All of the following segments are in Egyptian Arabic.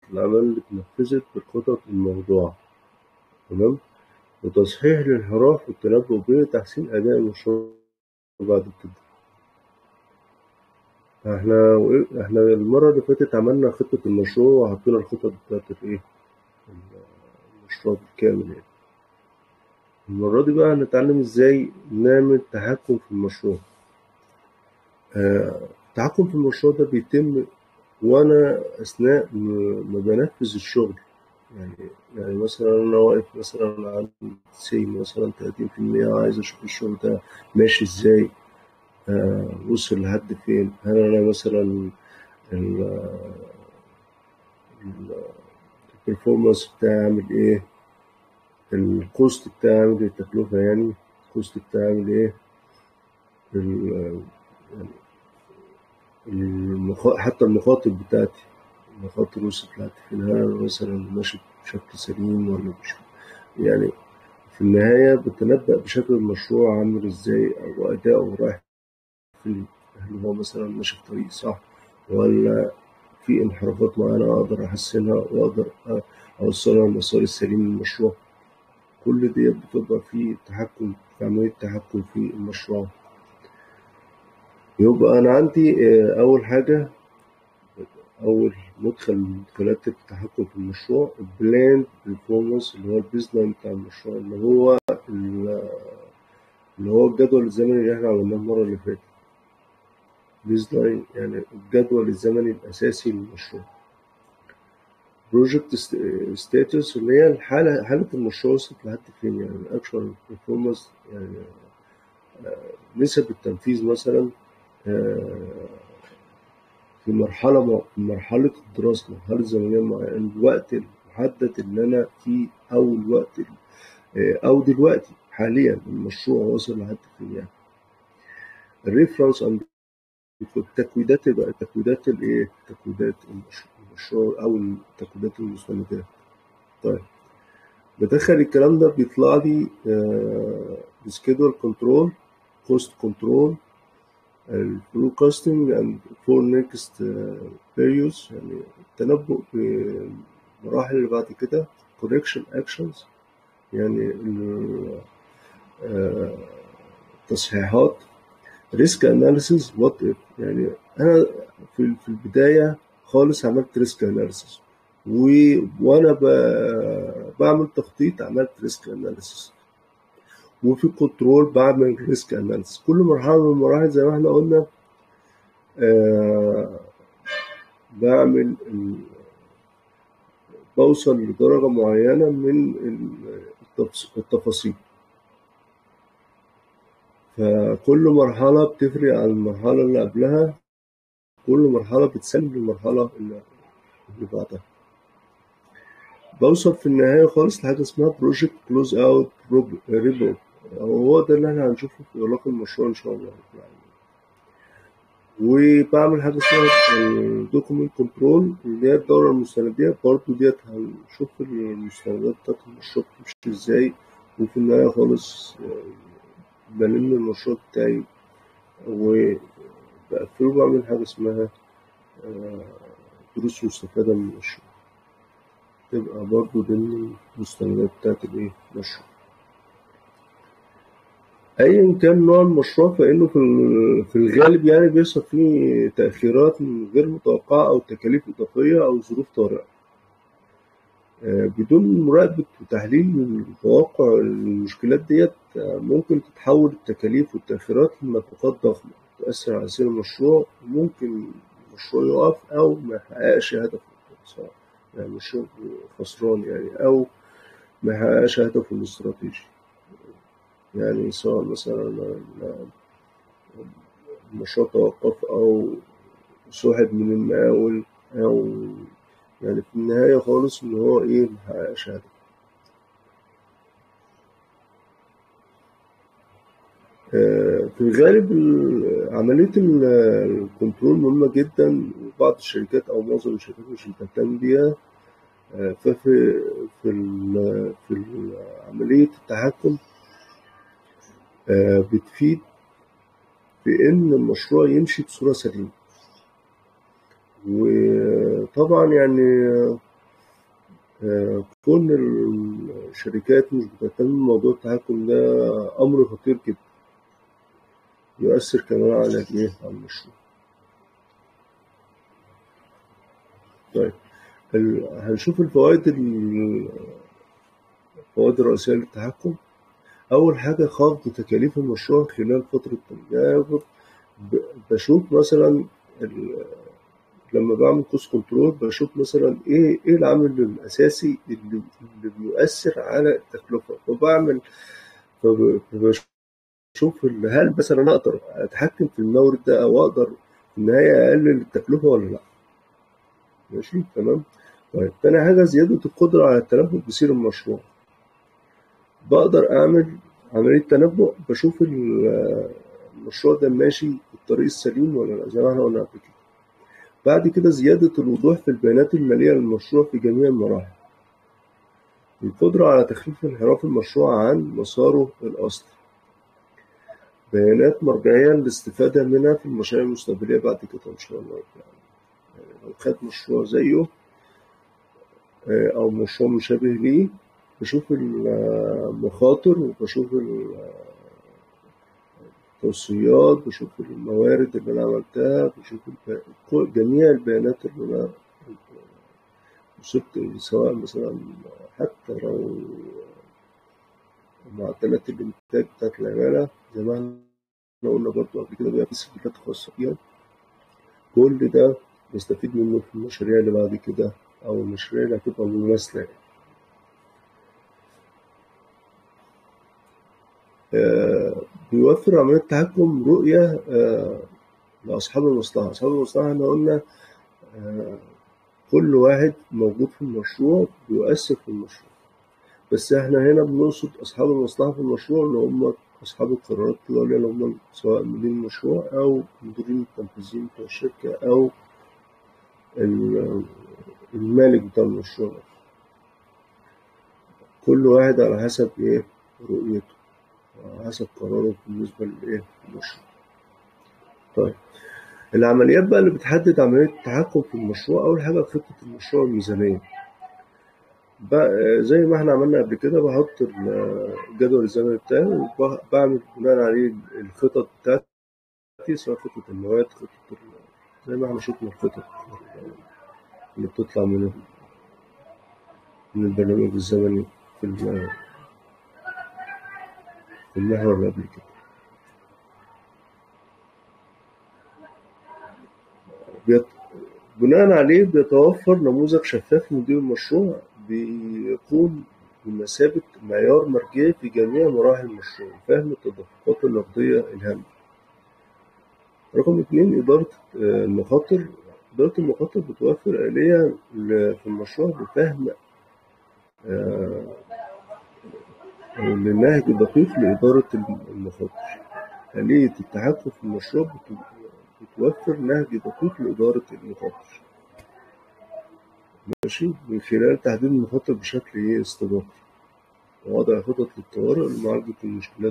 الأعمال اللي اتنفذت بالخطط الموضوعة تمام وتصحيح الانحراف والتنبؤ به تحسين أداء المشروع بعد كده احنا احنا المرة اللي فاتت عملنا خطة المشروع وحطينا الخطط بتاعت الايه المشروع بالكامل يعني المرة دي بقى هنتعلم ازاي نعمل تحكم في المشروع آه، التحكم في المشروع ده بيتم وانا اثناء ما بنفذ الشغل يعني يعني مثلا انا واقف مثلا عند سي مثلا 30% عايز اشوف الشغل ده ماشي ازاي آه وصل لحد فين هل انا مثلا البرفورمانس بتاعي عامل ايه الكوست بتاعي عامل ايه التكلفة يعني الكوست بتاعي عامل ايه يعني المخ... حتى المخاطب بتاعتي المخاطر وصلت لحد فين هل انا مثلا ماشي بشكل سليم ولا مش يعني في النهاية بتنبأ بشكل المشروع عامل ازاي أو أداؤه رايح في هل هو مثلا ماشي في طريق صح ولا في انحرافات معينة أقدر أحسنها وأقدر أوصلها للمسار السليم للمشروع كل دي بتبقى في تحكم في عملية تحكم في المشروع يبقى أنا عندي أول حاجة أول مدخل من مدخلات التحكم في المشروع البلان performance اللي هو البيز لاين بتاع المشروع اللي هو اللي هو الجدول الزمني اللي احنا عملناه المرة اللي فاتت بيز لاين يعني الجدول الزمني الأساسي للمشروع بروجكت ستاتس اللي هي الحالة حالة المشروع وصلت لحد فين يعني الأكشوال performance يعني نسب التنفيذ مثلا في مرحلة في مرحلة الدراسة مرحلة زمنية معينة الوقت المحدد اللي أنا فيه أو الوقت أو دلوقتي حاليا المشروع واصل لحد فين يعني الريفرنس أند التكويدات يبقى تكويدات الإيه؟ تكويدات المشروع أو تكويدات المستندات طيب بدخل الكلام ده بيطلع لي سكيدول كنترول كوست كنترول الفوركاستنج اند فور نيكست periods يعني التنبؤ بالمراحل اللي بعد كده correction actions يعني التصحيحات ريسك اناليسيز وات اف يعني انا في في البدايه خالص عملت ريسك اناليسيز و... وانا ب... بعمل تخطيط عملت ريسك اناليسيز وفي كنترول بعمل ريسك اناليسيس كل مرحله من المراحل زي ما احنا قلنا آه بعمل بوصل لدرجة معينة من التفاصيل فكل مرحلة بتفرق عن المرحلة اللي قبلها كل مرحلة بتسلم للمرحلة اللي بعدها بوصل في النهاية خالص لحاجة اسمها بروجكت كلوز اوت ريبورت هو ده اللي احنا هنشوفه في إغلاق المشروع إن شاء الله وبعمل حاجة اسمها دوكيمنت كنترول اللي هي الدورة المستندية برضه ديت هنشوف المستندات بتاعت المشروع بتمشي ازاي وفي النهاية خالص بلم المشروع بتاعي وبقفله بعمل حاجة اسمها دروس مستفادة من المشروع تبقى برضه ضمن المستندات بتاعت الايه المشروع ايا كان نوع المشروع فانه في في الغالب يعني بيحصل فيه تاخيرات غير متوقعه او تكاليف اضافيه او ظروف طارئه بدون مراقبه وتحليل توقع المشكلات ديت ممكن تتحول التكاليف والتاخيرات لنفقات ضخمه تؤثر على سير المشروع وممكن المشروع يقف او ما يحققش هدفه سواء يعني مشروع خسران يعني او ما يحققش هدفه الاستراتيجي يعني سواء مثلا المشروع توقف أو سحب من المقاول أو يعني في النهاية خالص إن هو إيه محققش هدف في الغالب عملية الكنترول مهمة جدا وبعض الشركات أو معظم الشركات مش بتهتم بيها ففي في في عملية التحكم بتفيد في إن المشروع يمشي بصورة سليمة وطبعا يعني آه، كون الشركات مش بتهتم بموضوع التحكم ده أمر خطير جدا يؤثر كمان على الإيه؟ على المشروع طيب ال- هنشوف الفوائد ال- الفوائد الرئيسية للتحكم أول حاجة خفض تكاليف المشروع خلال فترة التجارب ب- بشوف مثلا ال- لما بعمل كوست كنترول بشوف مثلا ايه ايه العامل الاساسي اللي, اللي بيؤثر على التكلفه فبعمل فب- فبشوف ال- هل مثلا اقدر اتحكم في المورد ده او اقدر في النهايه اقلل التكلفه ولا لا ماشي تمام طيب تاني حاجه زياده القدره على التنبؤ بسير المشروع بقدر اعمل عمليه تنبؤ بشوف ال- المشروع ده ماشي في الطريق السليم ولا لا زي ما احنا قلنا قبل كده بعد كده زيادة الوضوح في البيانات المالية للمشروع في جميع المراحل القدرة على تخفيف انحراف المشروع عن مساره الأصلي بيانات مرجعية للاستفادة منها في المشاريع المستقبلية بعد كده إن شاء الله يعني لو خد مشروع زيه آه، أو مشروع مشابه ليه بشوف المخاطر وبشوف التوصيات بشوف الموارد اللي أنا عملتها بشوف الب- كل- جميع البيانات اللي أنا وصلت سواء مثلا حتى لو معدلات الإنتاج بتاعت العمالة زي ما احنا قلنا برضو قبل كده بيبقى في سجلات خاصة بيها كل ده بستفيد منه في المشاريع اللي بعد كده أو المشاريع اللي هتبقى مماثلة يعني. آه، بيوفر عملية تحكم رؤية آه، لأصحاب المصلحة أصحاب المصلحة احنا قلنا آه، كل واحد موجود في المشروع بيؤثر في المشروع بس احنا هنا بنقصد أصحاب المصلحة في المشروع اللي هم أصحاب القرارات العليا اللي هم سواء مدير المشروع أو المديرين التنفيذيين بتوع الشركة أو ال- المالك بتاع المشروع كل واحد على حسب إيه رؤيته وعلى حسب قراره بالنسبة لإيه المشروع طيب العمليات بقى اللي بتحدد عملية التحكم في المشروع أول حاجة خطة المشروع الميزانية بقى زي ما احنا عملنا قبل كده بحط ال- الجدول الزمني بتاعي وبعمل بناء عليه الخطط بتاعتي سواء خطة المواد خطة ال- زي ما احنا شفنا الخطط اللي بتطلع من من البرنامج الزمني في ال- في المحور اللي قبل كده بيت- بناء عليه بيتوفر نموذج شفاف لمدير المشروع بيكون بمثابة معيار مرجعي في جميع مراحل المشروع فهم التدفقات النقدية الهامة رقم اتنين إدارة آه، المخاطر إدارة المخاطر بتوفر آلية ل- في المشروع لفهم آه، للنهج الدقيق لإدارة المخاطر آلية التحكم في المشروع بت- بتوفر نهج دقيق لإدارة المخاطر ماشي من خلال تحديد المخاطر بشكل إيه استباقي ووضع خطط للطوارئ لمعالجة المشكلات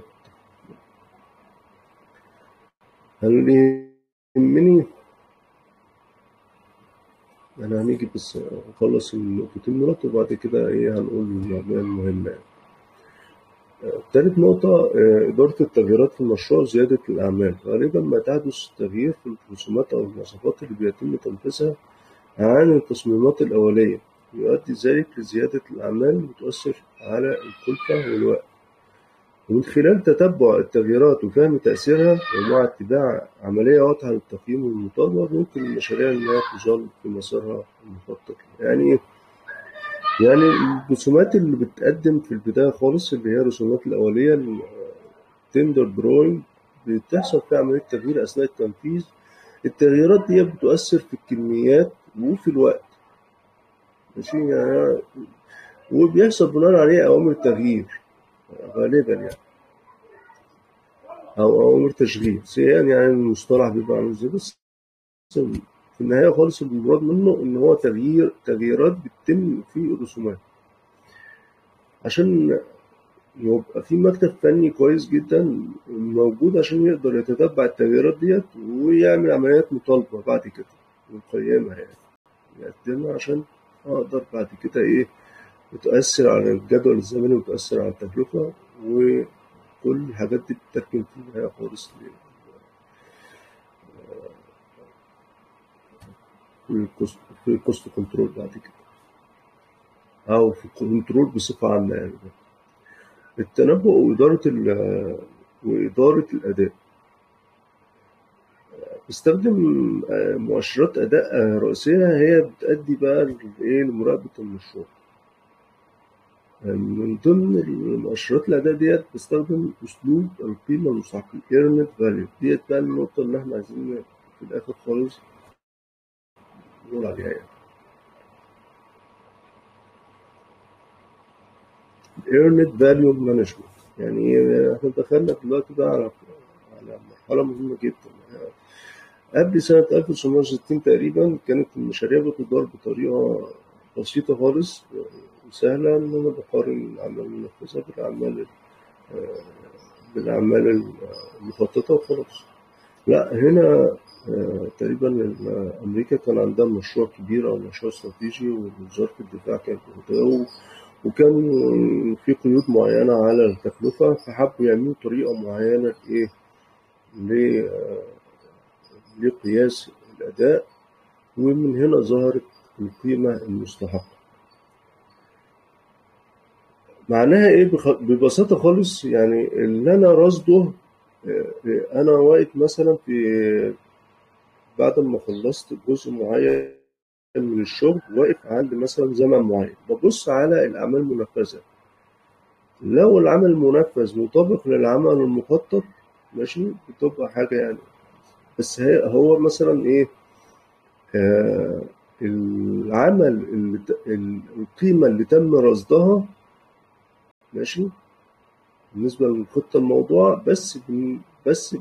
هل يهمني أنا هنيجي بس نخلص النقطتين دولت وبعد كده إيه هنقول المواضيع المهمة يعني. آه، تالت نقطة آه، إدارة التغييرات في المشروع زيادة الأعمال غالبا ما تحدث تغيير في الرسومات أو المواصفات اللي بيتم تنفيذها عن التصميمات الأولية يؤدي ذلك لزيادة الأعمال وتؤثر على الكلفة والوقت ومن خلال تتبع التغييرات وفهم تأثيرها ومع اتباع عملية واضحة للتقييم والمطالبة ممكن المشاريع إنها تظل في مسارها المخطط يعني إيه؟ يعني الرسومات اللي بتقدم في البداية خالص اللي هي الرسومات الأولية التندر دروينج بتحصل فيها عملية تغيير أثناء التنفيذ التغييرات دي بتؤثر في الكميات وفي الوقت ماشي يعني وبيحصل بناء عليه أوامر تغيير غالبا يعني أو أوامر تشغيل سيان يعني المصطلح بيبقى عامل ازاي بس في النهاية خالص المراد منه إن هو تغيير تغييرات بتتم في الرسومات عشان يبقى في مكتب فني كويس جدا موجود عشان يقدر يتتبع التغييرات ديت ويعمل عمليات مطالبة بعد كده ويقيمها يعني يقدمها عشان أقدر بعد كده إيه بتؤثر على الجدول الزمني وبتؤثر على التكلفة وكل الحاجات دي بتركن في النهاية خالص في الكوست في الكوست كنترول بعد كده أو في الكنترول بصفة عامة يعني التنبؤ وإدارة وإدارة الأداء بستخدم مؤشرات أداء رئيسية هي بتأدي بقى لإيه لمراقبة المشروع من ضمن المؤشرات الأداء ديت بستخدم أسلوب القيمة المستحقة earned value ديت بقى النقطة اللي إحنا عايزين في الآخر خالص نقول عليها يعني. earned value management يعني احنا دخلنا دلوقتي بقى على على مرحلة مهمة جدا قبل سنة 1960 تقريبا كانت المشاريع بتدار بطريقة بسيطة خالص وسهلة إن أنا بقارن الأعمال المنفذة بالأعمال بالأعمال المخططة وخلاص لا هنا تقريبا أمريكا كان عندها مشروع كبير أو مشروع استراتيجي ووزارة الدفاع كانت مهتمة وكان في قيود معينة على التكلفة فحبوا يعملوا طريقة معينة لإيه لقياس الأداء ومن هنا ظهرت القيمة المستحقة معناها إيه ببساطة خالص يعني اللي أنا رصده أنا واقف مثلا في بعد ما خلصت جزء معين من الشغل واقف عند مثلا زمن معين ببص على الأعمال المنفذة لو العمل المنفذ مطابق للعمل المخطط ماشي بتبقى حاجة يعني بس هي هو مثلا إيه آه العمل اللي القيمة اللي تم رصدها ماشي بالنسبة للخطة الموضوع بس بس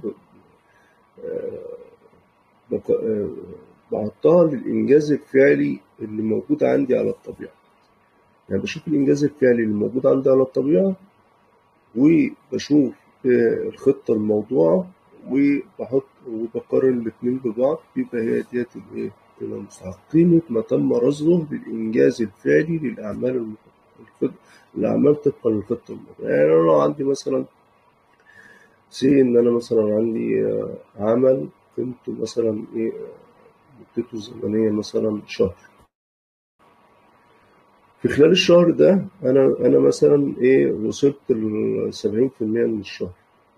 آه بحطها للإنجاز الفعلي اللي موجود عندي على الطبيعة يعني بشوف الإنجاز الفعلي اللي موجود عندي على الطبيعة وبشوف الخطة الموضوعة وبحط وبقارن الاتنين ببعض بيبقى هي ديت الايه قيمة المستحقة قيمة ما تم رصده للإنجاز الفعلي للأعمال الخطة الأعمال طبقا للخطة الموضوعة يعني أنا لو عندي مثلا سي إن أنا مثلا عندي عمل قيمته مثلا إيه مدته الزمنية مثلا شهر في خلال الشهر ده أنا أنا مثلا إيه وصلت لسبعين في المية من الشهر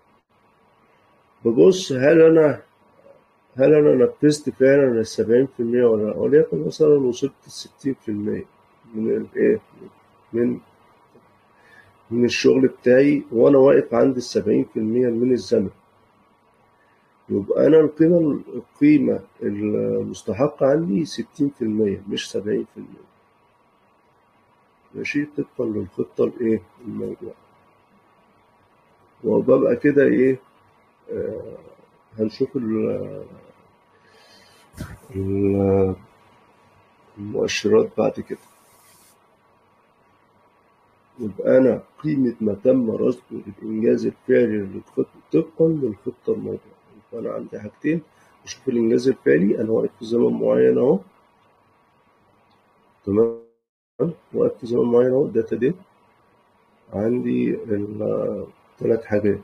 ببص هل أنا هل أنا نفذت فعلا السبعين في المية ولا لأ وليكن مثلا وصلت لستين في المية من الإيه من من الشغل بتاعي وأنا واقف عند السبعين في المية من الزمن يبقى أنا القيمة القيمة المستحقة عندي ستين في المية مش سبعين في المية ماشي طبقا للخطة الإيه الموضوع وببقى كده إيه آه هنشوف ال المؤشرات بعد كده يبقى أنا قيمة ما تم رصده للإنجاز الفعلي للخطة طبقا للخطة الموضوع فأنا عندي حاجتين بشوف الإنجاز الفعلي أنا واقف في زمن معين أهو تمام واقف في زمن معين أهو الداتا دي عندي ثلاث حاجات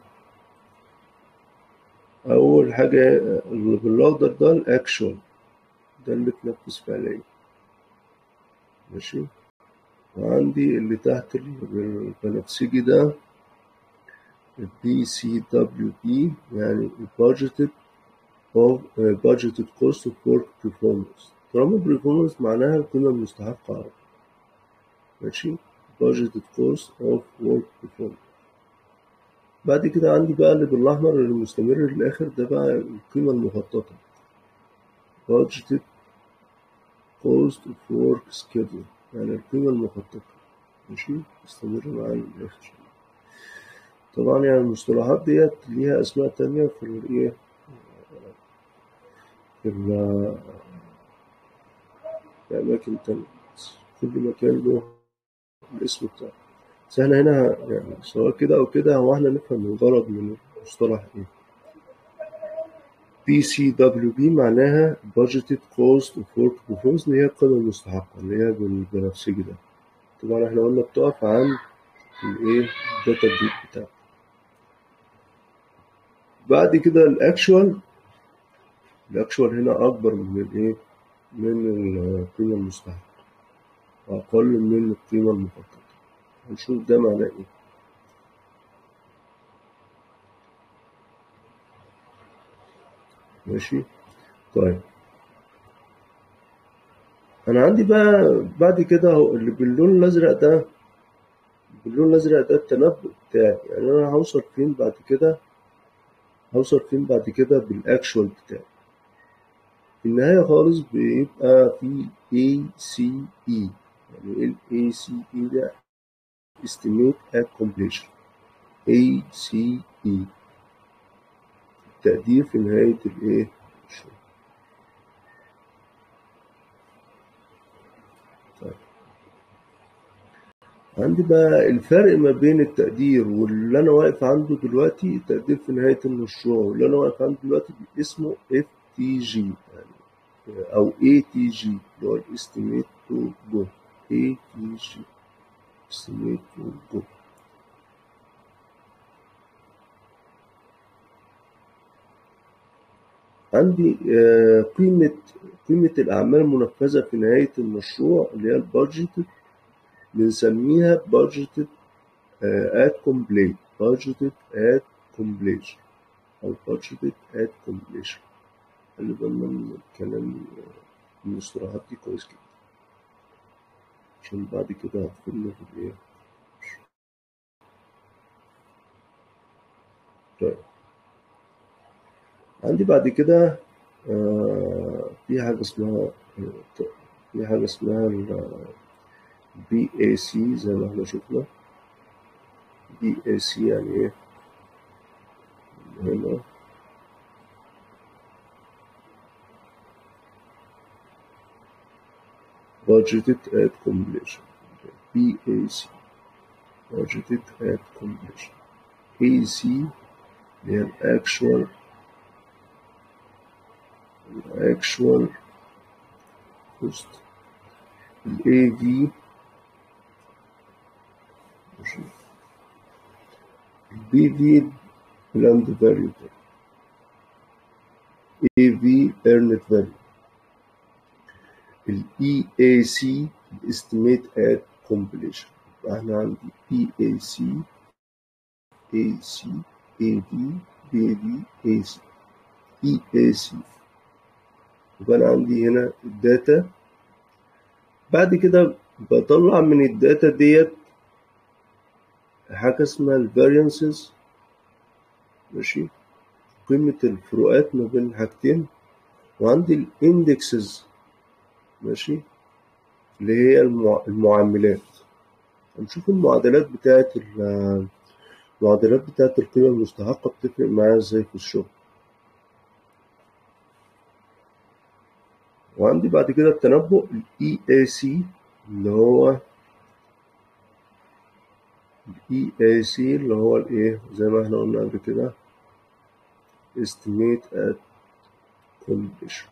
أول حاجة اللي بالأخضر ده الأكشوال ده اللي اتنفذ فعليا ماشي وعندي اللي تحت اللي بالبنفسجي ده البي سي دبليو بي يعني budgeted of uh, budgeted cost of work performance طالما performance معناها القيمة المستحقة ماشي budgeted cost of work performance بعد كده عندي بقى اللي بالأحمر اللي مستمر للآخر ده بقى القيمة المخططة budgeted cost of work schedule يعني القيمة المخططة ماشي مستمر معانا للآخر طبعا يعني المصطلحات ديت ليها أسماء تانية في الإيه في في أماكن تانية كل مكان له الاسم بتاعه بس احنا هنا يعني سواء كده أو كده هو احنا نفهم الغرض من المصطلح إيه بي سي دبليو بي معناها budgeted cost of work performance اللي هي القيمة المستحقة اللي هي بالبنفسجي ده طبعا احنا قلنا بتقف عن الايه الداتا ديب بتاعك بعد كده الاكشوال الاكشوال هنا اكبر من الايه من القيمة المستهلكة واقل من القيمة المخططة هنشوف ده معناه ايه ماشي طيب انا عندي بقى بعد كده اهو اللي باللون الازرق ده باللون الازرق ده التنبؤ بتاعي يعني انا هوصل فين بعد كده هوصل فين بعد كده بالاكشوال بتاعي في النهاية خالص بيبقى في ACE يعني ايه ال ACE ده estimate at completion ACE التقدير في نهاية الايه الشغل طيب عندي بقى الفرق ما بين التقدير واللي انا واقف عنده دلوقتي التقدير في نهاية المشروع واللي انا واقف عنده دلوقتي اسمه FTG يعني او ATG اللي هو الاستيميت تو جو ATG estimate to go عندي قيمة قيمة الأعمال المنفذة في نهاية المشروع اللي هي البادجت بنسميها budgeted at complete budgeted at completion أو budgeted at completion خلي بالنا من الكلام المصطلحات دي كويس جدا عشان بعد كده هتفيدنا في الإيه طيب عندي بعد كده آه في حاجة اسمها في حاجة اسمها بي اي سي زي ما احنا شفنا بي اي سي يعني ايه هنا budgeted at completion BAC budgeted at completion AC اللي هي الأكشوال الأكشوال cost ال AV ال BV planned value AV earned value ال EAC estimate at completion احنا عندي EAC AC AV BV AC EAC يبقى انا عندي هنا الداتا بعد كده بطلع من الداتا ديت حاجة اسمها الفاريانسز ماشي قيمة الفروقات ما بين الحاجتين وعندي الاندكسز ماشي اللي هي المعاملات هنشوف المعادلات بتاعت المعادلات بتاعت القيمة المستحقة بتفرق معايا ازاي في الشغل وعندي بعد كده التنبؤ ال EAC اللي هو ال EAC اللي هو الايه زي ما احنا قلنا قبل كده estimate at completion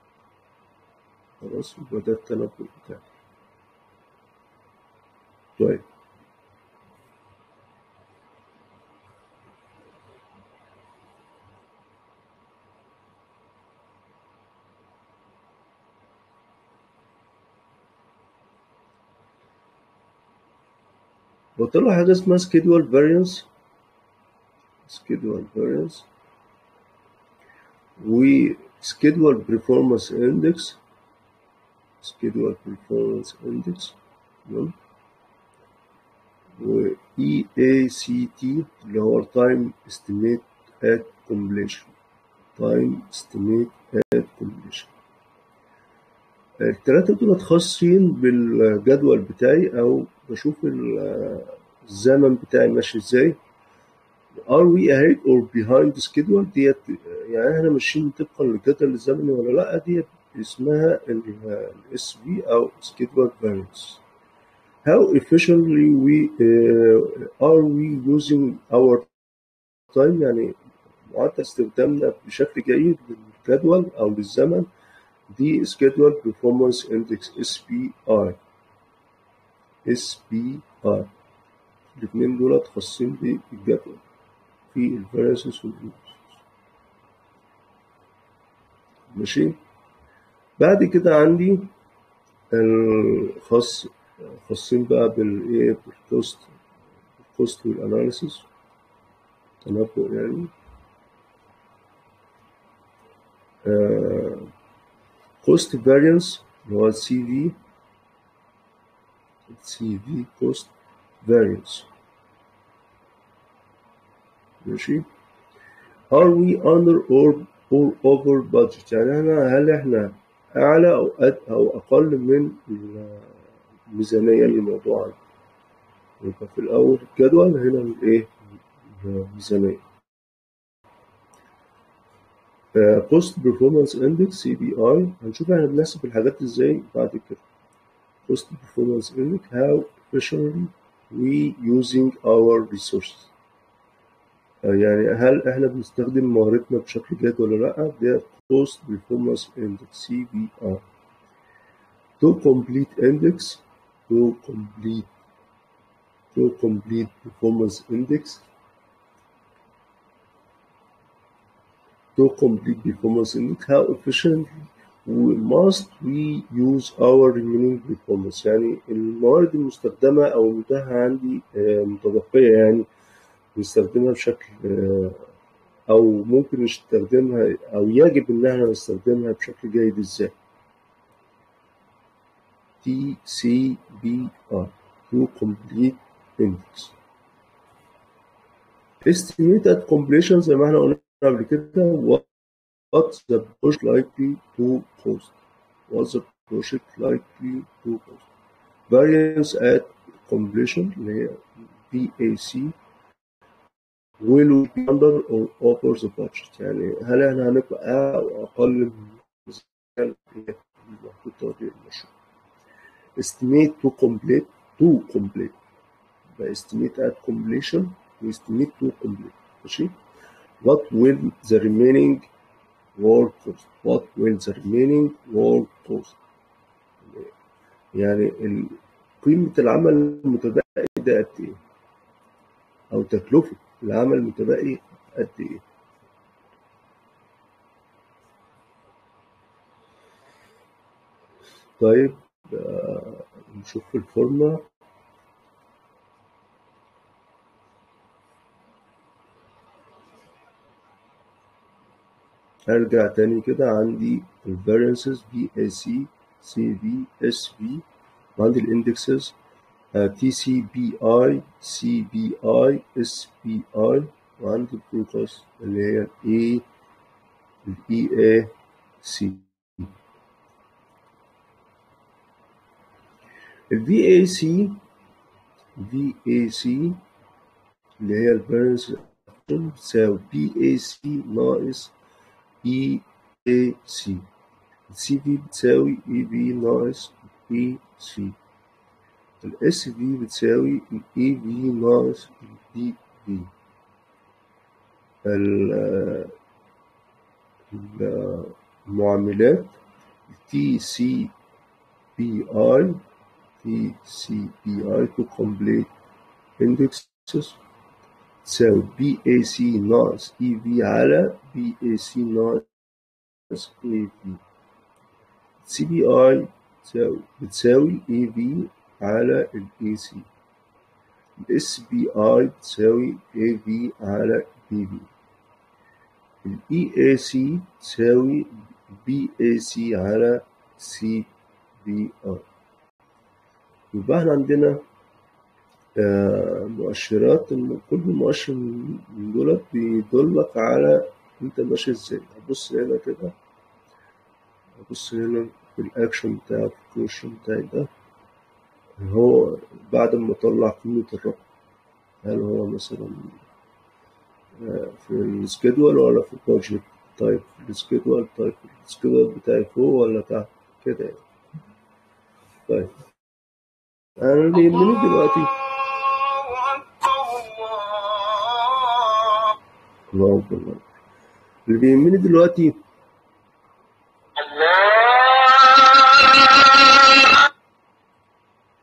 خلاص يبقى ده التنبؤ بتاعي طيب بطلع حاجة اسمها schedule variance schedule variance و schedule performance index schedule performance index تمام و EACT اللي هو time estimate at completion time estimate at completion التلاتة دول خاصين بالجدول بتاعي أو بشوف الزمن بتاعي ماشي ازاي are we ahead or behind schedule ديت يعني احنا ماشيين طبقا للجدول الزمني ولا لا ديت اسمها الاس في او schedule variance how efficiently we uh, are we using our time يعني معدل استخدامنا بشكل جيد للجدول او للزمن دي schedule performance index SPI اس بي ار الاثنين دول خاصين بالجدول في الفيروسز والفيروسز ماشي بعد كده عندي الخاص خاصين بقى بالايه بالكوست الكوست والاناليسيس تنبؤ يعني كوست فاريانس اللي هو السي في سي في كوست فاريانس ماشي are we under or or over budget يعني احنا هل احنا اعلى او أد او اقل من الميزانيه للموضوع ده يبقى في الاول الجدول هنا الايه الميزانيه كوست بيرفورمانس اندكس سي بي اي هنشوف احنا بنحسب الحاجات ازاي بعد كده cost performance index how efficiently we using our resources يعني هل احنا بنستخدم مهارتنا بشكل جيد ولا لا ده cost performance index CPR to complete index to complete to complete performance index to complete performance index how efficiently we must we use our remaining performance يعني الموارد المستخدمة أو المتاحة عندي متبقية يعني نستخدمها بشكل أو ممكن نستخدمها أو يجب إن احنا نستخدمها بشكل جيد إزاي T C B R to complete index estimated completion زي ما احنا قلنا قبل كده what's the project likely to cost what's the project likely to cost variance at completion اللي هي VAC will we be under or over the budget يعني هل احنا هنبقى أو أقل من الميزانية المحطوطة للمشروع estimate to complete to complete يبقى estimate at completion و estimate to complete ماشي what will the remaining work cost what will the remaining work cost يعني قيمة العمل المتبقي ده قد ايه أو تكلفة العمل المتبقي قد ايه طيب آه نشوف الفورمة ارجع تاني كده عندي الفارينسز بي اي سي سي في اس في وعندي الاندكسز تي سي بي اي سي بي اي اس بي اي وعندي البروكاست اللي هي الاي الاي اي سي الفي اي سي في اي سي اللي هي الفارينس بتساوي بي اي سي ناقص اي اي سي السي في بتساوي اي في ناقص اي سي الاس في بتساوي الاي في ناقص البي في المعاملات تي سي بي اي تي سي بي اي تو كومبليت اندكسز تساوي بي اي سي ناقص اي في على بي اي سي ناقص اي في سي بي اي تساوي بتساوي اي في على الاي سي الاس بي اي بتساوي اي في على بي في الاي اي سي تساوي بي اي سي على سي بي اي يبقى احنا عندنا آه مؤشرات كل مؤشر من دول بيدلك على انت ماشي ازاي هبص هنا كده هبص هنا في الاكشن بتاعي في الكويشن بتاعي ده هو بعد ما اطلع قيمة الرقم هل هو مثلا آه في السكيدول ولا في البادجت طيب في السكيدول طيب السكيدول بتاعي فوق ولا تحت كده يعني طيب انا اللي يهمني دلوقتي الله أكبر اللي بيهمني دلوقتي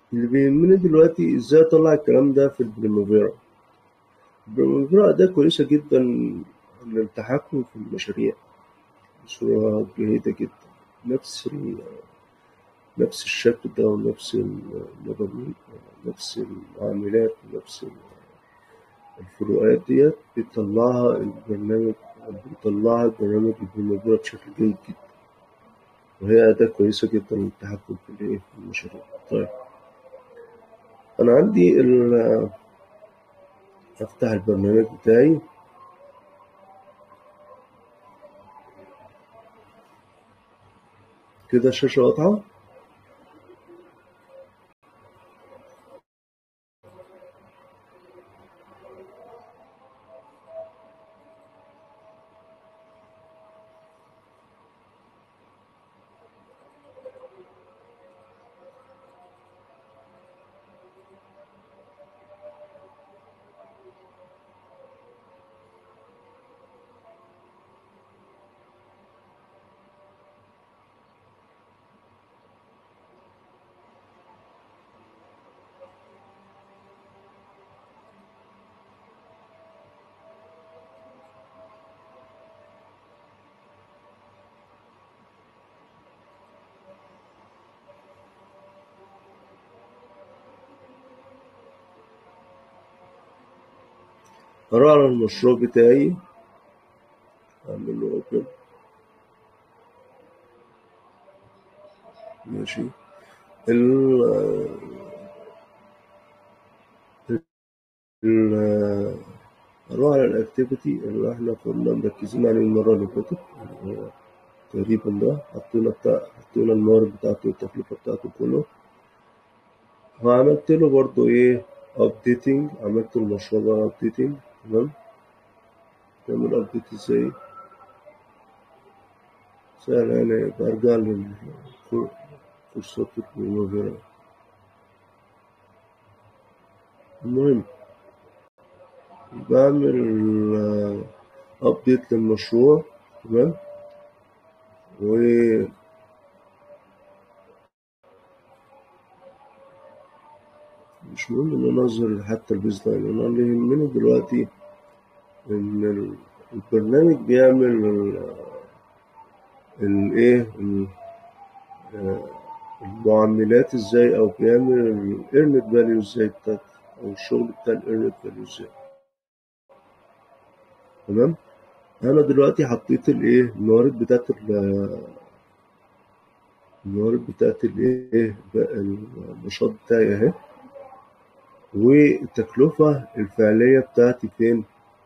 اللي بيهمني دلوقتي ازاي اطلع الكلام ده في البريمافيرا البريمافيرا أداة كويسة جدا للتحكم في المشاريع بصورة جيدة جدا نفس ال نفس الشكل ده ونفس المضامين نفس المعاملات ونفس الفروقات ديت بيطلعها البرنامج بيطلعها البرنامج البرمجية بشكل جيد جدا وهي أداة كويسة جدا للتحكم في الإيه في المشاريع طيب أنا عندي ال أفتح البرنامج بتاعي كده الشاشة واضحة هروح على المشروع بتاعي أعمل له أوبن ماشي ال ال هروح على الأكتيفيتي اللي احنا كنا مركزين عليه المرة اللي فاتت اللي هو تقريبا ده حطينا بتاع حطينا الموارد بتاعته والتكلفة بتاعته كله وعملت له برضو ايه updating عملت المشروع ده updating تمام تعمل ابديت ازاي سهل يعني برجع للكورسات الموجودة المهم بعمل ابديت للمشروع تمام و مش مهم ان انا اظهر حتى البيز لاين انا اللي يهمني دلوقتي ان البرنامج بيعمل الايه المعاملات ازاي او بيعمل الايرنت فاليو ازاي بتاعت او الشغل بتاع الايرنت فاليو ازاي تمام انا دلوقتي حطيت الايه الموارد بتاعت الموارد بتاعت الايه النشاط بتاعي اهي والتكلفة الفعلية بتاعتي فين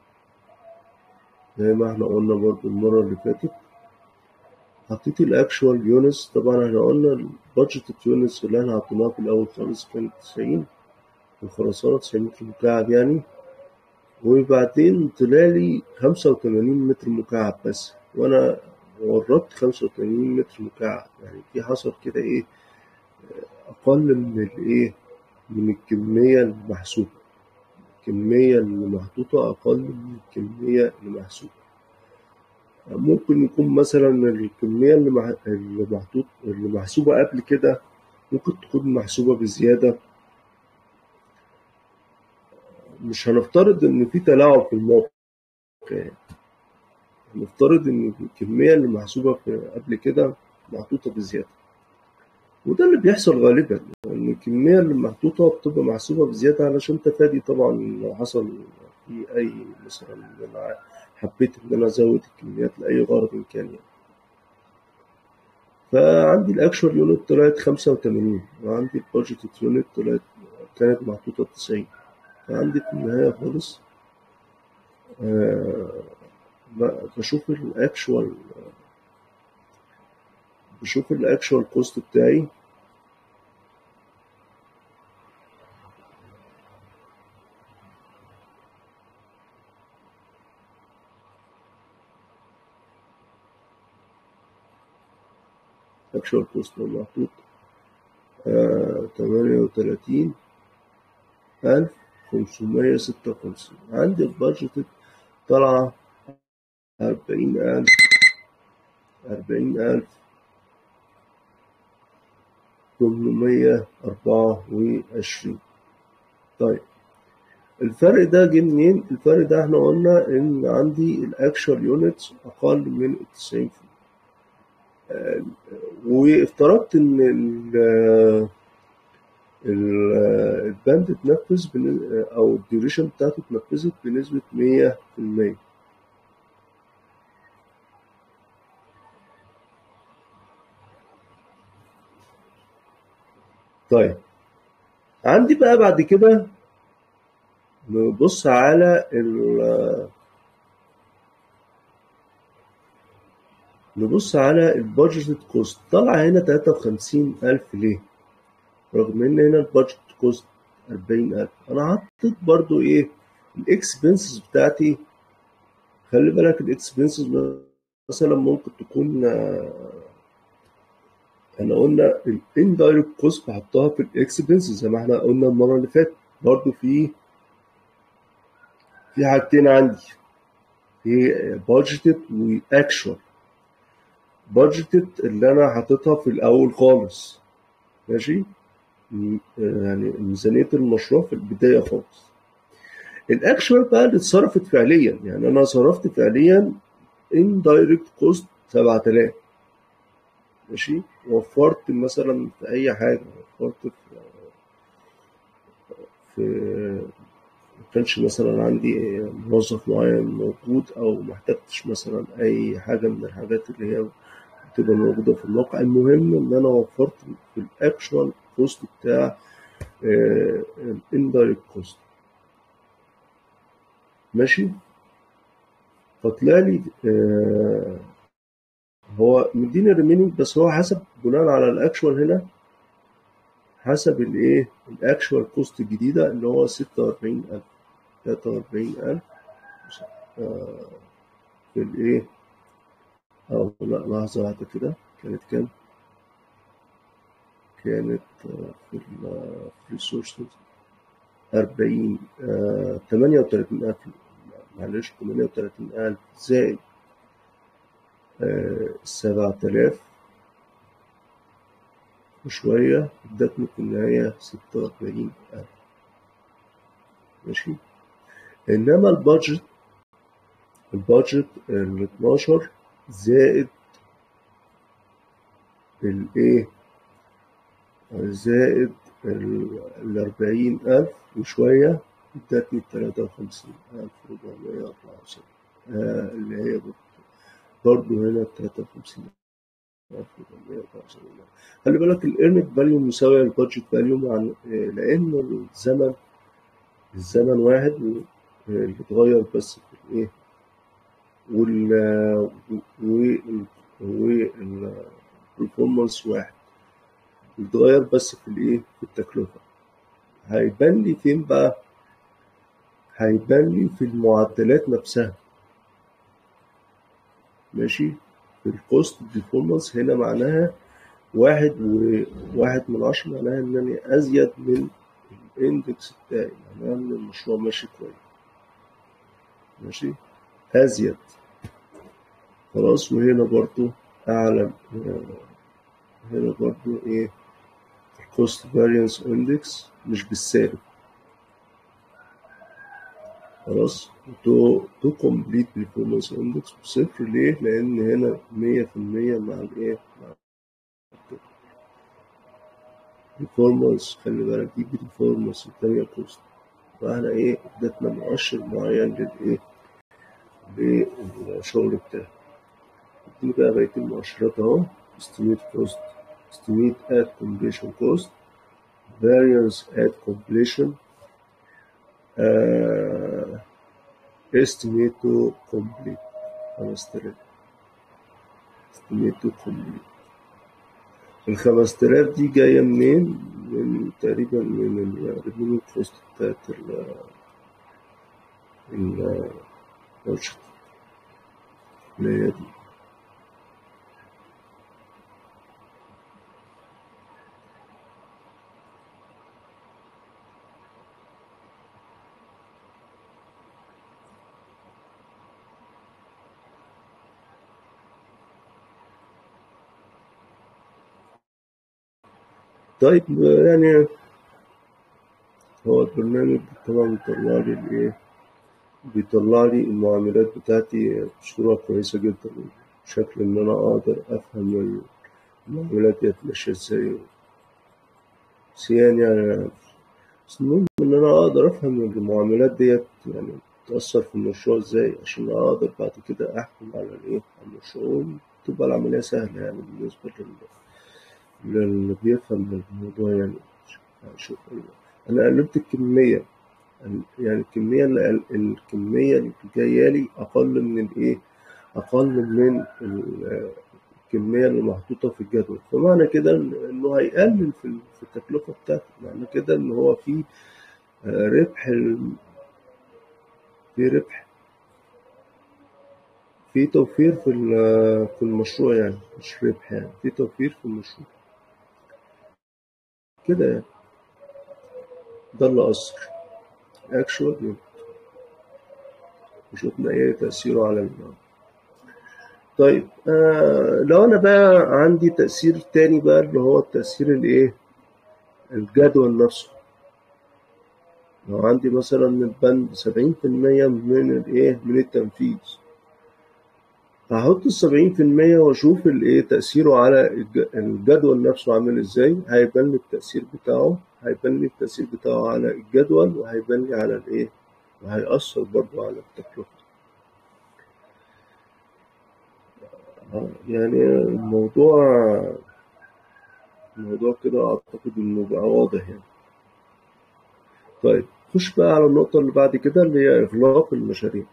زي ما احنا قلنا برضو المرة اللي فاتت حطيت الاكشوال يونس طبعا احنا قلنا البادجت يونس اللي احنا حطيناها في الاول خالص كانت 90 الخرسانة 90 متر مكعب يعني وبعدين طلع لي 85 متر مكعب بس وانا وردت 85 متر مكعب يعني في حصل كده ايه اقل من الايه من الكمية المحسوبة الكمية اللي محطوطة أقل من الكمية اللي محسوبة ممكن يكون مثلا الكمية اللي مح... اللي محطوط اللي محسوبة قبل كده ممكن تكون محسوبة بزيادة مش هنفترض إن في تلاعب في الموقع يعني هنفترض إن الكمية اللي محسوبة في قبل كده محطوطة بزيادة وده اللي بيحصل غالبا لأن الكمية اللي محطوطة بتبقى محسوبة بزيادة علشان تفادي طبعا لو حصل في أي مثلا إن أنا حبيت إن أنا أزود الكميات لأي غرض إن كان يعني فعندي الأكشوال يونت طلعت خمسة وتمانين وعندي البادجت يونت طلعت كانت محطوطة تسعين فعندي في النهاية خالص آه بشوف الأكشوال بشوف الاكشوال كوست بتاعي اكشوال كوست محطوط تمانية وتلاتين ألف خمسمية ستة وخمسين عندي البادجت طالعة أربعين ألف أربعين ألف 824 طيب الفرق ده جه منين؟ الفرق ده احنا قلنا ان عندي الاكشوال يونتس اقل من 90% آه، وافترضت ان ال- ال- الباند اتنفذ بن- او الديوريشن بتاعته اتنفذت بنسبة 100% طيب عندي بقى بعد كده نبص على ال نبص على البادجت كوست طلع هنا 53000 ليه؟ رغم ان هنا البادجت كوست 40000 انا حطيت برضو ايه الاكسبنسز بتاعتي خلي بالك الاكسبنسز مثلا ممكن تكون آه، احنا قلنا الاندايركت كوست بحطها في الاكسبنسز زي ما احنا قلنا المره اللي فاتت برضو في في حاجتين عندي في بادجتد واكشوال بادجتد اللي انا حاططها في الاول خالص ماشي م- يعني ميزانيه المشروع في البدايه خالص الاكشوال بقى اللي اتصرفت فعليا يعني انا صرفت فعليا اندايركت كوست 7000 ماشي وفرت مثلا في اي حاجه وفرت في في ما كانش مثلا عندي موظف معين موجود او ما احتجتش مثلا اي حاجه من الحاجات اللي هي بتبقى موجوده في الموقع المهم ان انا وفرت في الاكشوال كوست بتاع الاندايركت كوست ماشي فطلع لي آه، هو مديني الريمينينج بس هو حسب بناء على الاكشوال هنا حسب الايه الاكشوال كوست الجديده اللي هو 46000 43000 آه، في الايه او لا لحظه واحده كده كانت كام كانت آه، في الريسورسز 40 آه، 38000 معلش 38000 زائد آه، 7000 وشوية ادتني في النهاية 46000 ماشي إنما البادجت البادجت ال 12 زائد الإيه زائد ال 40000 وشوية ادتني 53474 آه اللي هي برضه هنا 53 خلي بالك الايرنت فاليو مساوية للبادجت فاليو مع لأن الزمن الزمن واحد اللي اتغير بس في الايه وال والبرفورمانس واحد اللي اتغير بس في الايه في التكلفة هيبان لي فين بقى هيبان لي في المعدلات نفسها ماشي في الكوست برفورمانس هنا معناها واحد وواحد من عشرة معناها ان انا ازيد من الاندكس بتاعي معناها ان المشروع ماشي كويس ماشي ازيد خلاص وهنا برضو اعلى هنا برضو ايه الكوست فاريانس اندكس مش بالسالب خلاص تو تو كومبليت برفورمانس اندكس بصفر ليه؟ لان هنا 100% مع الايه؟ مع برفورمانس خلي بالك دي برفورمانس التانية كوست فاحنا ايه ادتنا مؤشر معين للايه؟ للشغل بتاعي دي بقى بقية المؤشرات اهو estimate cost estimate at completion cost variance at completion uh, estimate to complete 5000 estimate to complete ال 5000 دي جاية منين؟ من تقريبا من الريفينيو كوست بتاعت ال ال البادجت اللي هي دي طيب يعني هو البرنامج طبعا بيطلع لي الايه بيطلع لي المعاملات بتاعتي بصورة كويسة جدا بشكل إن أنا أقدر أفهم المعاملات ديت ماشية إزاي بس يعني يعني بس المهم إن أنا أقدر أفهم المعاملات ديت يعني تأثر في المشروع إزاي عشان أقدر بعد كده أحكم على الإيه على المشروع تبقى العملية سهلة يعني بالنسبة لل للي بيفهم الموضوع يعني شوف أنا قلبت الكمية يعني الكمية اللي الكمية اللي جاية لي أقل من الإيه؟ أقل من الكمية اللي محطوطة في الجدول فمعنى كده إنه هيقلل في في التكلفة بتاعته معنى كده إن هو في ربح في ربح في توفير في في المشروع يعني مش ربح يعني في توفير في المشروع كده يعني ده اللي أثر actual unit وشوفنا ايه تأثيره على المعنى طيب آه لو انا بقى عندي تأثير تاني بقى اللي هو التأثير الايه الجدول نفسه لو عندي مثلا البند سبعين في المية من الايه من التنفيذ هحط السبعين في المية واشوف الايه تأثيره على الجدول نفسه عامل ازاي هيبان لي التأثير بتاعه هيبان لي التأثير بتاعه على الجدول وهيبان لي على الإيه؟ وهيأثر برضه على التكلفة. يعني الموضوع الموضوع كده أعتقد إنه بقى واضح يعني. طيب خش بقى على النقطة اللي بعد كده اللي هي إغلاق المشاريع.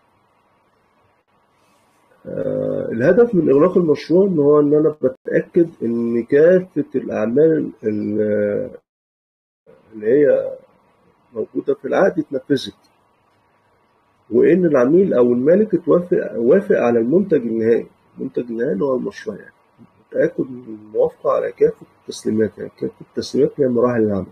آه الهدف من إغلاق المشروع إن هو إن أنا بتأكد إن كافة الأعمال اللي هي موجودة في العقد اتنفذت وإن العميل أو المالك اتوافق وافق على المنتج النهائي المنتج النهائي اللي هو المشروع يعني تأكد من الموافقة على كافة التسليمات يعني كافة التسليمات هي مراحل العمل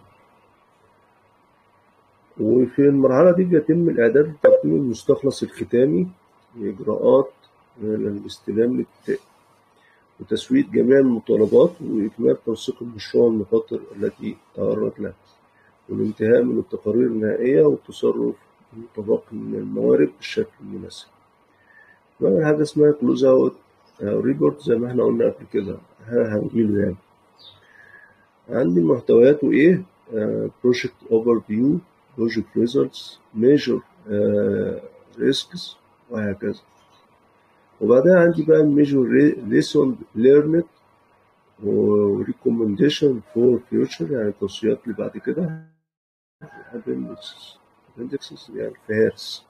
وفي المرحلة دي بيتم الإعداد لتقديم المستخلص الختامي لإجراءات الاستلام الابتدائي وتسوية جميع المطالبات وإكمال تنسيق المشروع المخاطر التي تعرض لها والانتهاء من التقارير النهائية والتصرف المتبقي من الموارد بالشكل المناسب. بعمل حاجة اسمها كلوز اوت ريبورت زي ما احنا قلنا قبل كده هنقوله يعني. عندي محتوياته ايه؟ بروجكت اوفر فيو بروجكت ريزلتس ميجر ريسكس وهكذا. وبعدها عندي بقى الميجور ليسون ليرند وريكومنديشن فور فيوتشر يعني توصيات اللي بعد كده appendixes appendixes يعني الفهارس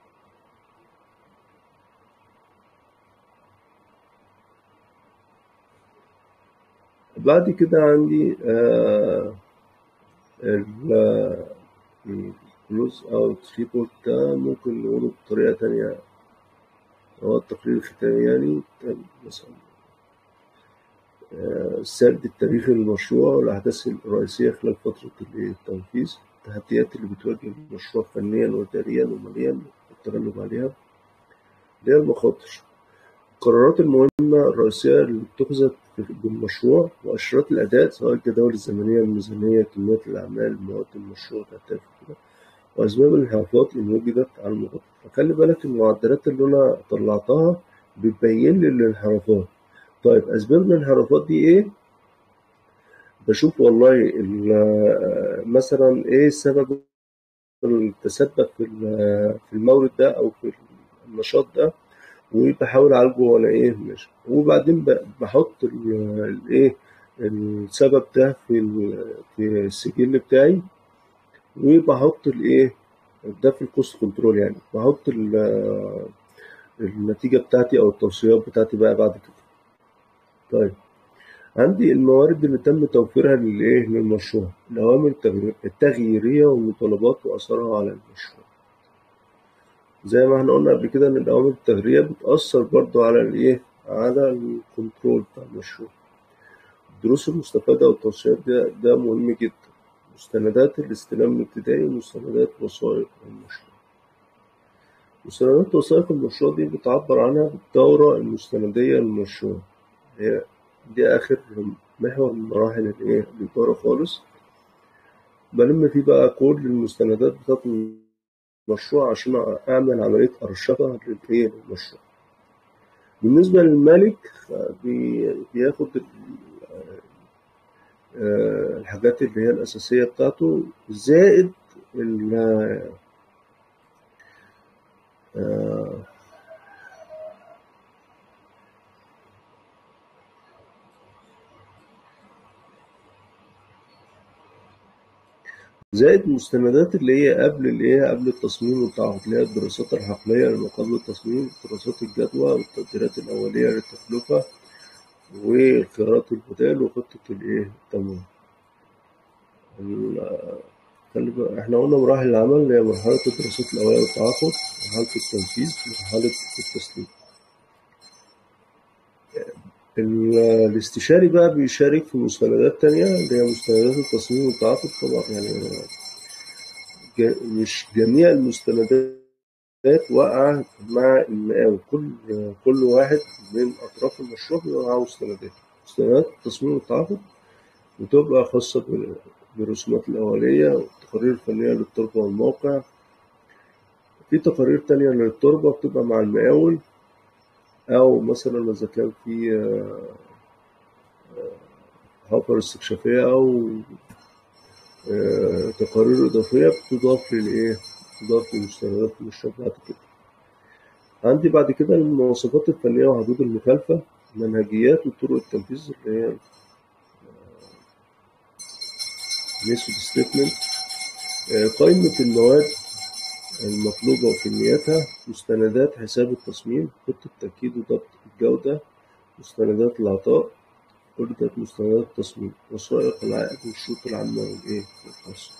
بعد كده عندي آه الكلوز اوت ريبورت ده ممكن نقوله بطريقة تانية هو التقرير الختامي يعني مثلا سرد التاريخ للمشروع والأحداث الرئيسية خلال فترة التنفيذ التحديات اللي بتواجه المشروع فنيا وإداريا وماليا والتغلب عليها اللي هي المخاطر القرارات المهمة الرئيسية اللي اتخذت بالمشروع مؤشرات الأداء سواء الجداول الزمنية الميزانية كمية الأعمال مواد المشروع تهداف كده وأسباب الانحرافات إن وجدت على المخاطر فخلي بالك المعدلات اللي أنا طلعتها بتبين لي الانحرافات طيب أسباب الانحرافات دي إيه؟ بشوف والله مثلا إيه السبب اللي تسبب في في المورد ده أو في النشاط ده وبحاول أعالجه وأنا إيه ماشي وبعدين بحط الإيه السبب ده في في السجل بتاعي وبحط الإيه ده في الكوست كنترول يعني بحط النتيجة بتاعتي أو التوصيات بتاعتي بقى بعد كده طيب عندي الموارد اللي تم توفيرها للايه للمشروع الأوامر التغييرية والمطالبات وأثرها على المشروع زي ما احنا قلنا قبل كده إن الأوامر التغييرية بتأثر برضو على الإيه على الكنترول بتاع المشروع الدروس المستفادة والتوصيات ده, ده مهم جدا مستندات الاستلام الابتدائي ومستندات وثائق المشروع مستندات وثائق المشروع دي بتعبر عنها بالدورة المستندية للمشروع هي دي آخر محور من مراحل الايه الإدارة خالص بلم فيه بقى كل المستندات بتاعت المشروع عشان أعمل عملية أرشفة للإيه للمشروع بالنسبة للمالك بي- بياخد ال- آه، الحاجات اللي هي الأساسية بتاعته زائد ال- آه، زائد المستندات اللي هي قبل اللي هي قبل التصميم والتعاقد اللي هي الدراسات العقلية لما قبل التصميم دراسات الجدوى والتقديرات الأولية للتكلفة والخيارات البدال وخطة الإيه التمويل. ال- خلي بالك- احنا قلنا مراحل العمل اللي هي مرحلة الدراسات الأولية والتعاقد مرحلة التنفيذ مرحلة التسليم. ال- الاستشاري بقى بيشارك في مستندات تانية اللي هي مستندات التصميم والتعاقد طبعا يعني ج- مش جميع المستندات واقعة مع المقاول كل كل واحد من أطراف المشروع بيبقى معاه مستندات مستندات التصميم والتعاقد بتبقى خاصة بال- بالرسومات الأولية والتقارير الفنية للتربة والموقع في تقارير تانية للتربة بتبقى مع المقاول أو مثلا إذا كان في آه، حفر استكشافية أو آه، تقارير إضافية بتضاف للإيه؟ بتضاف لمستندات المشروع بعد كده. عندي بعد كده المواصفات الفنية وحدود المخالفة منهجيات وطرق التنفيذ اللي هي ميثود ستيتمنت قائمة المواد المطلوبة وكمياتها مستندات حساب التصميم خطة تأكيد وضبط الجودة مستندات العطاء وردة مستندات التصميم وثائق العائد والشروط العامة والإيه والخاصة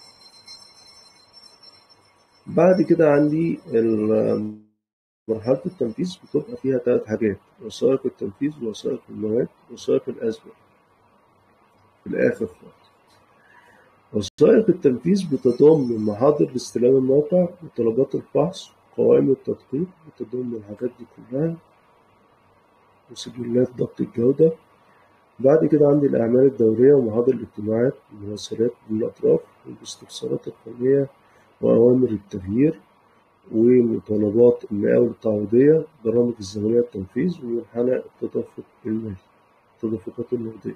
بعد كده عندي ال- مرحلة التنفيذ بتبقى فيها ثلاث حاجات وثائق التنفيذ ووثائق المواد ووثائق الأسباب في الآخر خالص وثائق التنفيذ بتضم محاضر لاستلام الموقع وطلبات الفحص قوائم التدقيق بتضم الحاجات دي كلها وسجلات ضبط الجودة بعد كده عندي الأعمال الدورية ومحاضر الاجتماعات والمراسلات بالأطراف والاستفسارات الفنية وأوامر التغيير ومطالبات المقاول التعويضية برامج الزمنية التنفيذ ومنحنى التدفق المالي التدفقات النقدية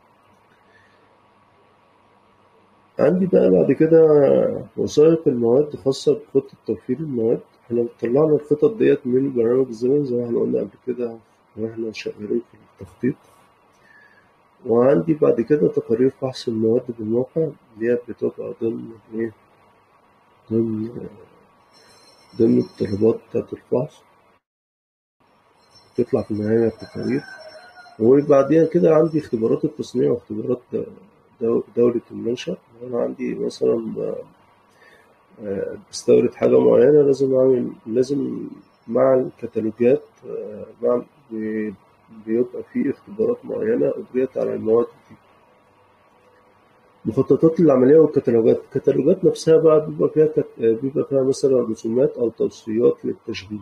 عندي بقى بعد كده وثائق المواد خاصة بخطة توفير المواد احنا طلعنا الخطط ديت من برنامج الزمن زي ما احنا قلنا قبل كده واحنا شغالين في التخطيط وعندي بعد كده تقارير فحص المواد بالموقع ديت بتبقى ضمن ايه ضمن ضمن الطلبات بتاعت الفحص تطلع في النهاية التقارير وبعدين كده عندي اختبارات التصنيع واختبارات دو- دولة المنشأ أنا عندي مثلا آه، بستورد حاجة معينة لازم أعمل لازم مع الكتالوجات آه، مع بي- بيبقى في اختبارات معينة أجريت على المواد دي مخططات العملية والكتالوجات الكتالوجات نفسها بقى بيبقى فيها كت... بيبقى فيها مثلا رسومات أو توصيات للتشغيل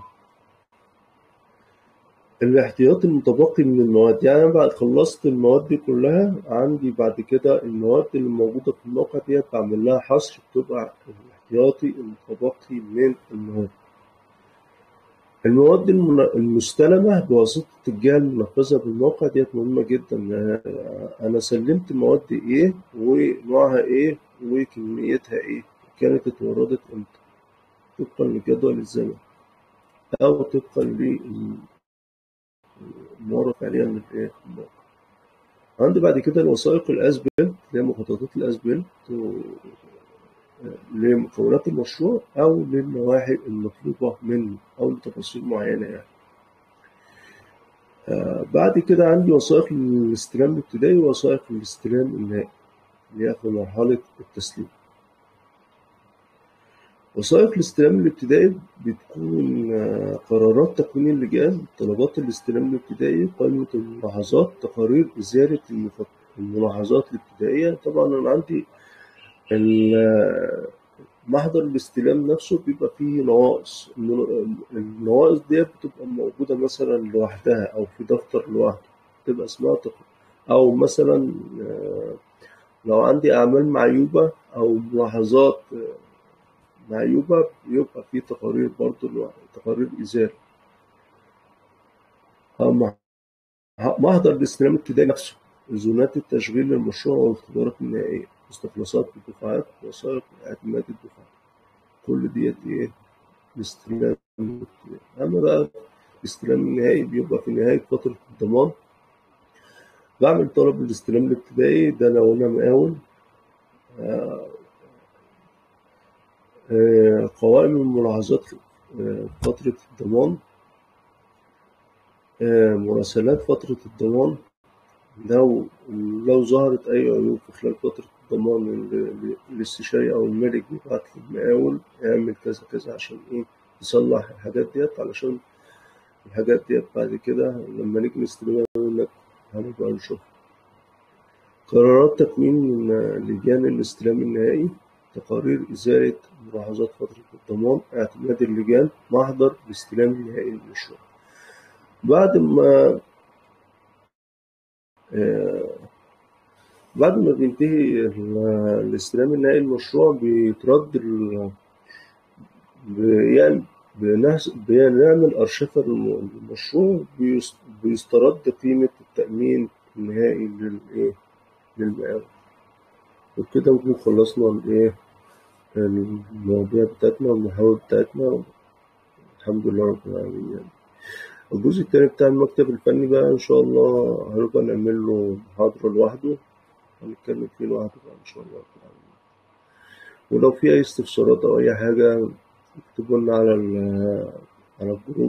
الاحتياطي المتبقي من المواد يعني أنا بعد خلصت المواد دي كلها عندي بعد كده المواد اللي موجودة في الموقع ديت بعمل لها حصر بتبقى الاحتياطي المتبقي من المواد المواد المن- المستلمة بواسطة الجهة المنفذة بالموقع ديت مهمة جدا يعني أنا سلمت مواد إيه ونوعها إيه وكميتها إيه كانت اتوردت إمتى طبقا لجدول الزمن أو طبقا للمورد فعليا للإيه الموقع عندي بعد كده الوثائق الأسبل اللي هي مخططات الأسبل لمكونات المشروع أو للنواحي المطلوبة منه أو لتفاصيل معينة يعني. آه، بعد كده عندي وثائق الاستلام الابتدائي ووثائق الاستلام النهائي اللي هي في مرحلة التسليم. وثائق الاستلام الابتدائي بتكون آه، قرارات تكوين اللجان طلبات الاستلام الابتدائي قائمة الملاحظات تقارير إزالة المف- الملاحظات الابتدائية طبعا أنا عندي ال- محضر الاستلام نفسه بيبقى فيه نواقص الن- النواقص ديت بتبقى موجودة مثلا لوحدها أو في دفتر لوحده تبقى اسمها تق- أو مثلا آه، لو عندي أعمال معيوبة أو ملاحظات آه، معيوبة يبقى في تقارير برضه تقارير إزالة أو مع- محضر الاستلام الابتدائي نفسه زونات التشغيل للمشروع والاختبارات النهائية مستخلصات الدفعات وثائق اعتماد الدفعات كل ديت إيه الاستلام الابتدائي أما بقى الاستلام النهائي بيبقى في نهاية فترة الضمان بعمل طلب الاستلام الابتدائي ده لو أنا مقاول آه، قوائم الملاحظات آه، فترة الضمان آه، مراسلات فترة الضمان لو لو ظهرت أي عيوب في خلال فترة الضمان ال- ال- الاستشاري أو المالك بيبعت للمقاول اعمل كذا كذا عشان إيه يصلح الحاجات ديت علشان الحاجات ديت بعد كده لما نيجي نستلمها يقول لك هنبقى نشوف قرارات تكوين لجان الاستلام النهائي تقارير إزالة ملاحظات فترة الضمان اعتماد اللجان محضر الاستلام النهائي للمشروع بعد ما آه، بعد ما بينتهي ال- الاستلام النهائي للمشروع بيترد ال- بيعمل بنحس- بنعمل أرشفة للم- للمشروع بيس- بيسترد قيمة التأمين النهائي للإيه للمقاول وبكده نكون خلصنا الإيه المواضيع بتاعتنا والمحاور بتاعتنا الحمد لله رب العالمين يعني. الجزء التاني بتاع المكتب الفني بقى إن شاء الله هنبقى نعمل له محاضرة لوحده هنتكلم فيه لوحده بقى إن شاء الله رب العالمين ولو في أي استفسارات أو أي حاجة اكتبوا لنا على ال- على الجروب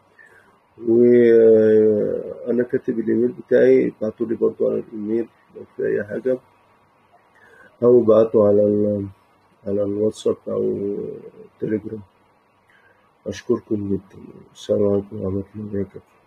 وأنا كاتب الإيميل بتاعي ابعتولي برضو على الإيميل لو في أي حاجة أو ابعتوا على ال على الواتساب أو التليجرام أشكركم جدا السلام عليكم ورحمة الله وبركاته